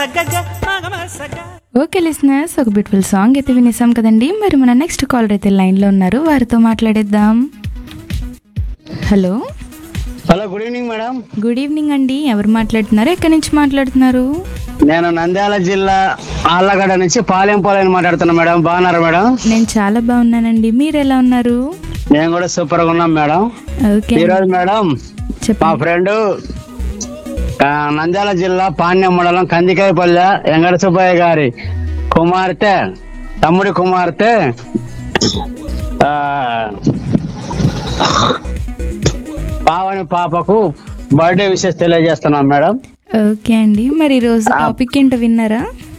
okay listeners ఒక beautiful song అయితే వినేసాం కదండి మరి మన నెక్స్ట్ కాలర్ అయితే లైన్లో ఉన్నారు వారితో మాట్లాడేద్దాం hello hello good evening madam good evening అండి ఎవరు మాట్లాడుతున్నారు ఎక్కడి నుంచి మాట్లాడుతున్నారు నేను నంద్యాల జిల్లా ఆళ్ళగడ్డ నుంచి పాలెం పాలెం మాట్లాడుతున్నా మేడం బాగున్నారా మేడం నేను చాలా బాగున్నానండి మీరు ఎలా ఉన్నారు మేము కూడా సూపర్ గా ఉన్నాం మేడం ఓకే ఈ రోజు మేడం మా చెప్పండి ఫ్రెండ్ నంద్యాల జిల్లా పాణ్యం మండలం కందికాయపల్లె వెంకట సుబ్బయ్య గారి కుమార్తె తమ్ముడి కుమార్తె ఆ, పావని పాపకు బర్త్డే విషెస్ తెలియజేస్తున్నాం మేడం ఓకే అండి మరి ఈరోజు టాపిక్ ఏంటో విన్నారా